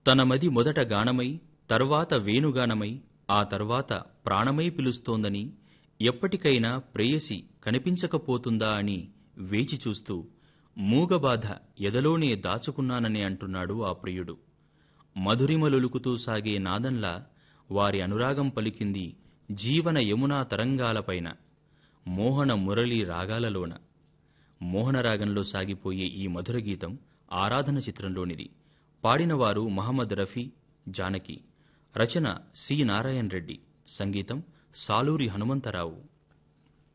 తన మది మొదట గానమై తర్వాత వేణుగానమై ఆ తర్వాత ప్రాణమై పిలుస్తోందని ఎప్పటికైనా ప్రేయసి కనిపించకపోతుందా అని వేచి చూస్తూ మూగబాధ ఎదలోనే దాచుకున్నానని అంటున్నాడు ఆ ప్రియుడు మధురిమలొలుకుతూ సాగే నాదంలా వారి అనురాగం పలికింది జీవన యమునా తరంగాలపైన మోహన మురళి రాగాలలోన మోహనరాగంలో సాగిపోయే ఈ మధుర గీతం ఆరాధన చిత్రంలోనిది పాడినవారు మహమ్మద్ రఫీ జానకి రచన సి నారాయణ రెడ్డి సంగీతం సాలూరి హనుమంతరావు